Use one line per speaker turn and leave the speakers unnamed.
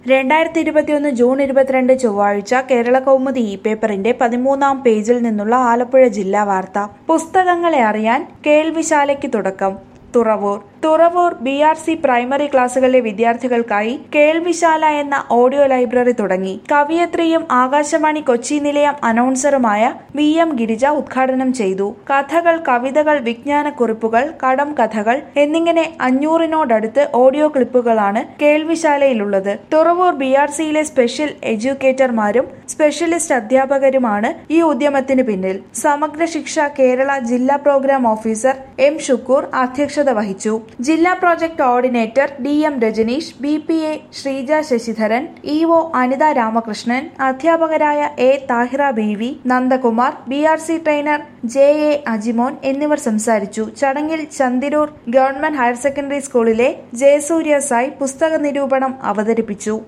രണ്ടായിരത്തി ഇരുപത്തിയൊന്ന് ജൂൺ ഇരുപത്തിരണ്ട് ചൊവ്വാഴ്ച കേരള കൗമുദി ഇ പേപ്പറിന്റെ പതിമൂന്നാം പേജിൽ നിന്നുള്ള ആലപ്പുഴ ജില്ലാ വാർത്ത പുസ്തകങ്ങളെ അറിയാൻ കേൾവിശാലയ്ക്ക് തുടക്കം Thuravoor Thuravoor B R C primary ക്ലാസുകളിലെ വിദ്യാർത്ഥികൾക്കായി കേൾവിശാല എന്ന ഓഡിയോ ലൈബ്രറി തുടങ്ങി കവിയത്രിയും ആകാശവാണി കൊച്ചി നിലയം അനൗൺസറുമായ വി എം ഗിരിജ ഉദ്ഘാടനം ചെയ്തു കഥകൾ കവിതകൾ വിജ്ഞാനക്കുറിപ്പുകൾ കടം കഥകൾ എന്നിങ്ങനെ അഞ്ഞൂറിനോടടുത്ത് ഓഡിയോ ക്ലിപ്പുകളാണ് കേൾവിശാലയിലുള്ളത് തുറവൂർ ബി ആർ സിയിലെ സ്പെഷ്യൽ എഡ്യൂക്കേറ്റർമാരും സ്പെഷ്യലിസ്റ്റ് അധ്യാപകരുമാണ് ഈ ഉദ്യമത്തിന് പിന്നിൽ സമഗ്ര ശിക്ഷ കേരള ജില്ലാ പ്രോഗ്രാം ഓഫീസർ എം ഷുക്കൂർ അധ്യക്ഷത വഹിച്ചു ജില്ലാ project coordinator D M Rajaneesh B P A Sreeja Sasidharan E O Anitha Ramakrishnan അധ്യാപകരായ A Thahira Beevi Nandakumar B R C trainer J A Ajimon എന്നിവർ സംസാരിച്ചു ചടങ്ങിൽ ചന്തിരൂർ ഗവൺമെന്റ് ഹയർ സെക്കൻഡറി സ്കൂളിലെ ജയസൂര്യ സായി പുസ്തക നിരൂപണം അവതരിപ്പിച്ചു